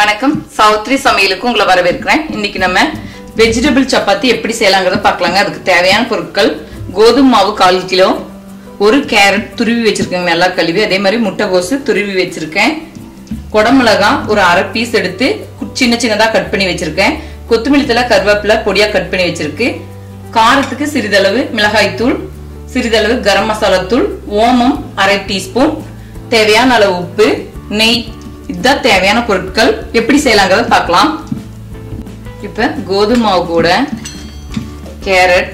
வணக்கம் சௌத்ரி சமையலுக்கு உங்களை வரவேற்கிறேன் இன்னைக்கு நம்ம வெஜிடபிள் சப்பாத்தி எப்படி செய்யலாங்கிறத பார்க்கலாங்க அதுக்கு தேவையான பொருட்கள் கோதுமை மாவு கால் கிலோ ஒரு கேரட் துருவி வச்சிருக்கேங்க நல்லா கழுவி அதே மாதிரி முட்டைகோசு துருவி வச்சிருக்கேன் குடமிளகா ஒரு அரை பீஸ் எடுத்து கு- சின்ன சின்னதா கட் பண்ணி வச்சிருக்கேன் கொத்தமல்லி தழை கருவேப்பிலை பொடியா கட் பண்ணி வச்சிருக்கு காரத்துக்கு சிறிதளவு மிளகாய் தூள் சிறிதளவு கரம் மசாலா தூள் ஓமம் அரை டீஸ்பூன் தேவையான அளவு உப்பு நெய் இதுதான் தேவையான பொருட்கள் எப்படி செய்யலாங்கிறத பார்க்கலாம் இப்ப கோதுமை மாவு கூட கேரட்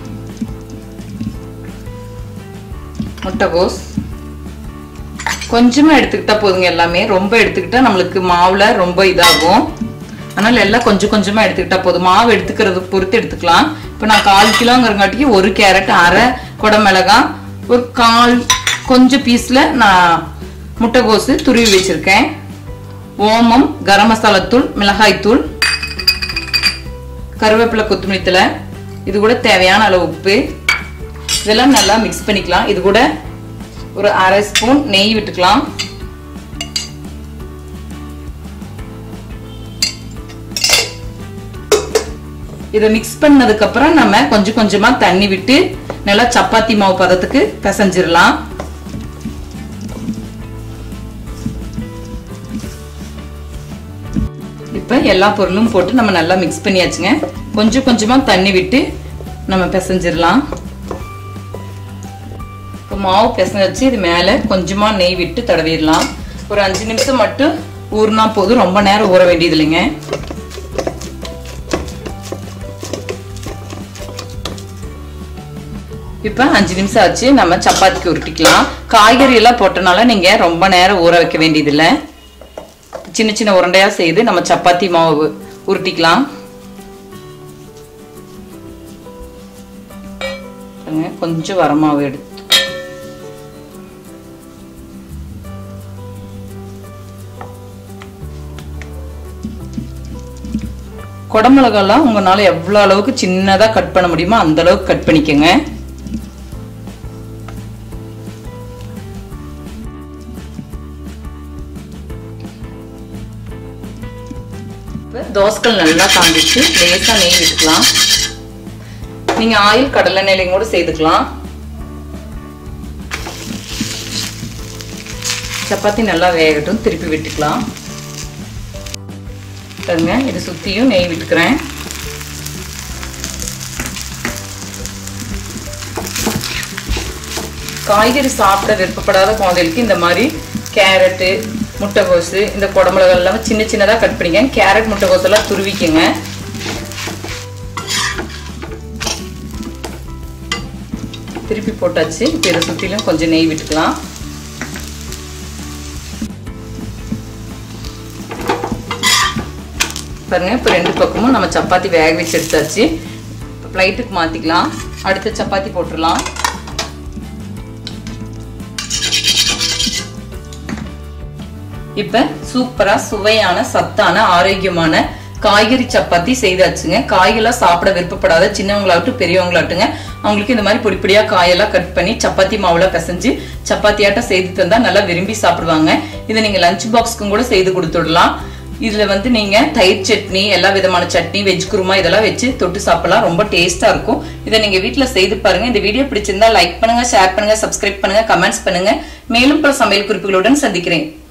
முட்டைகோஸ் கொஞ்சமா எடுத்துக்கிட்டா போதுங்க எல்லாமே ரொம்ப எடுத்துக்கிட்டா நம்மளுக்கு மாவுல ரொம்ப இதாகும் அதனால எல்லாம் கொஞ்சம் கொஞ்சமா எடுத்துக்கிட்டா போதும் மாவு எடுத்துக்கிறது பொறுத்து எடுத்துக்கலாம் இப்போ நான் கால் கிலோங்கிறங்காட்டிக்கு ஒரு கேரட் அரை குடமிளகாய் ஒரு கால் கொஞ்சம் பீஸ்ல நான் முட்டைகோசு துருவி வச்சிருக்கேன் ஓமம் கரம் மசாலா தூள் மிளகாய் தூள் கருவேப்பிலை கொத்தமல்லி தழை இது கூட தேவையான அளவு உப்பு இதெல்லாம் நல்லா மிக்ஸ் பண்ணிக்கலாம் இது கூட ஒரு அரை ஸ்பூன் நெய் விட்டுக்கலாம் இதை மிக்ஸ் பண்ணதுக்கு அப்புறம் நம்ம கொஞ்சம் கொஞ்சமா தண்ணி விட்டு நல்லா சப்பாத்தி மாவு பதத்துக்கு பிசைஞ்சிடலாம் இப்ப எல்லா பொருளும் போட்டு நம்ம நல்லா மிக்ஸ் பண்ணியாச்சுங்க கொஞ்சம் கொஞ்சமா தண்ணி விட்டு நம்ம பிசைஞ்சிடலாம் இப்போ மாவு பிசைஞ்சாச்சு இது மேலே கொஞ்சமா நெய் விட்டு தடவிடலாம் ஒரு அஞ்சு நிமிஷம் மட்டும் ஊறினா போதும் ரொம்ப நேரம் ஊற வேண்டியது இல்லைங்க இப்போ அஞ்சு நிமிஷம் ஆச்சு நம்ம சப்பாத்திக்கு உருட்டிக்கலாம் காய்கறி எல்லாம் போட்டனால நீங்க ரொம்ப நேரம் ஊற வைக்க வேண்டியதில்லை சின்ன சின்ன உருண்டையா செய்து நம்ம சப்பாத்தி மாவு உருட்டிக்கலாம் பாருங்க, கொஞ்சம் வரமாவு எடுத்து குடமிளகாலாம் உங்களால எவ்வளவு அளவுக்கு சின்னதா கட் பண்ண முடியுமோ அந்த அளவுக்கு கட் பண்ணிக்கோங்க இப்போ தோசைகள் நல்லா காஞ்சிச்சு லேசா நெய் விட்டுக்கலாம் நீங்க ஆயில் கடலை எண்ணெயிலையும் கூட செய்துக்கலாம் சப்பாத்தி நல்லா வேகட்டும் திருப்பி விட்டுக்கலாம் பாருங்க இது சுத்தியும் நெய் விட்டுக்கிறேன் காய்கறி சாப்பிட விருப்பப்படாத குழந்தைகளுக்கு இந்த மாதிரி கேரட்டு முட்டைகோசு இந்த குடமிளகா எல்லாம் சின்ன சின்னதாக கட் பண்ணிக்க கேரட் முட்டைகோஸ் எல்லாம் துருவிக்கங்க திருப்பி போட்டாச்சு இப்போ இதை சுற்றிலும் கொஞ்சம் நெய் விட்டுக்கலாம் பாருங்க இப்போ ரெண்டு பக்கமும் நம்ம சப்பாத்தி வேக வச்சு எடுத்தாச்சு இப்போ பிளைட்டுக்கு மாற்றிக்கலாம் அடுத்த சப்பாத்தி போட்டுடலாம் இப்ப சூப்பரா சுவையான சத்தான ஆரோக்கியமான காய்கறி சப்பாத்தி செய்தாச்சுங்க காய்கெல்லாம் சாப்பிட விருப்பப்படாத சின்னவங்களாகட்டும் பெரியவங்களாட்டுங்க அவங்களுக்கு இந்த மாதிரி பொடி பொடியா காயெல்லாம் கட் பண்ணி சப்பாத்தி மாவுல பிசைஞ்சு சப்பாத்தியாட்டம் செய்து தந்தா நல்லா விரும்பி சாப்பிடுவாங்க இதை நீங்க லஞ்ச் பாக்ஸ்க்கும் கூட செய்து கொடுத்துடலாம் இதுல வந்து நீங்க தயிர் சட்னி எல்லா விதமான சட்னி வெஜ் குருமா இதெல்லாம் வச்சு தொட்டு சாப்பிடலாம் ரொம்ப டேஸ்டா இருக்கும் இதை நீங்க வீட்ல செய்து பாருங்க இந்த வீடியோ பிடிச்சிருந்தா லைக் பண்ணுங்க ஷேர் பண்ணுங்க சப்ஸ்கிரைப் பண்ணுங்க கமெண்ட்ஸ் பண்ணுங்க மேலும் பல சமையல் குறிப்புகளுடன் சந்திக்கிறேன்